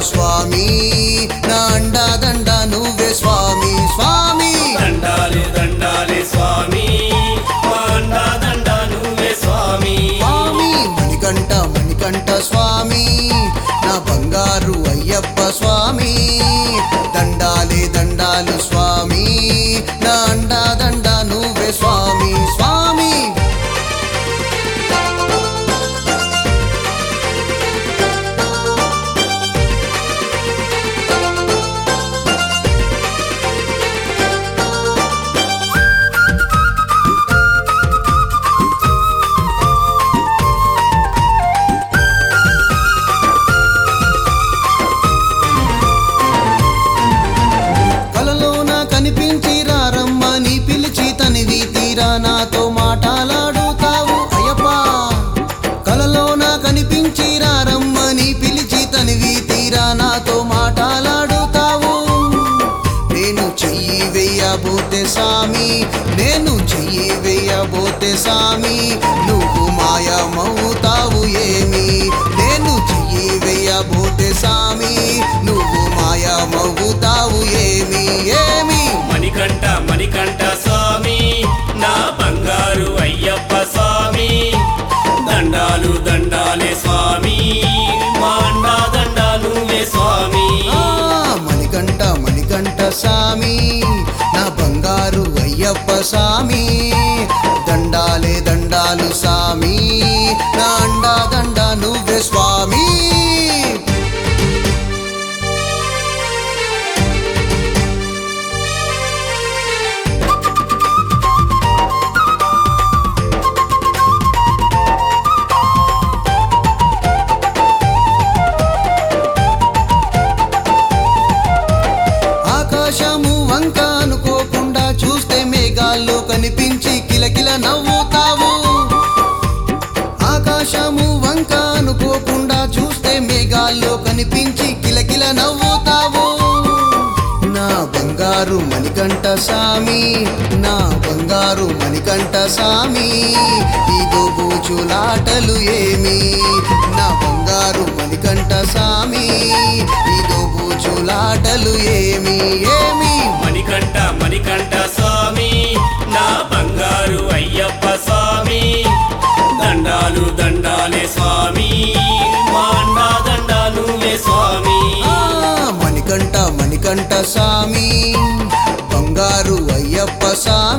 స్వామి నా అండా దండ నువ్వే స్వామి స్వామి దండాలు దండాలే స్వామి మా అండా దండ నువ్వే స్వామి స్వామి మణికంఠ మణికంఠ స్వామి నా బంగారు అయ్యప్ప స్వామి దండాలే దండాలు స్వామి నా అండా దండ నువ్వే స్వామి స్వామి కలలోన కనిపించి రారమ్మని పిలిచి తనివి తీరా నాతో మాటలాడుతావు అయ్యప్ప కలలోన కనిపించి రారమ్మని పిలిచి తనివి తీరా నాతో మాటలాడుతావు నేను చెయ్యి వెయ్యబోతే సామి నేను చెయ్యి వెయ్యబోతే సామి నువ్వు మాయమవుతావు ఏమి నేను చెయ్యి వెయ్యబోతే సామి నువ్వు మాయమవుతావు ఏమి ఏమి మణికంఠ మణికంఠ స్వామి నా బంగారు అయ్యప్ప స్వామి దండాలు దండాలే స్వామి మా అండా దండ నువ్వే స్వామి ఆ, మణికంఠ మణికంఠ సామి నా బంగారు అయ్యప్ప సామి దండాలే దండాలు సామి నా అండా దండ నువ్వే స్వామి ఆకాశము వంక అనుకోకుండా చూస్తే మేఘాల్లో కనిపించి కిలకిల నవ్వుతావు ఆకాశము వంక అనుకోకుండా చూస్తే మేఘాల్లో కనిపించి కిలకిల నవ్వుతావు నా బంగారు మణికంఠ సామి నా బంగారు మణికంఠ సామి ఇదో బూచులాటలు ఏమి నా బంగారు మణికంఠ సామి ఇదో బూచులాటలు ఏమి ఏమి మణికంఠ మణికంఠ స్వామి నా బంగారు అయ్యప్ప స్వామి దండాలు దండాలే స్వామి మా అండా దండ నువ్వే స్వామి ఆ, మణికంఠ మణికంఠ సామి బంగారు అయ్యప్ప సామి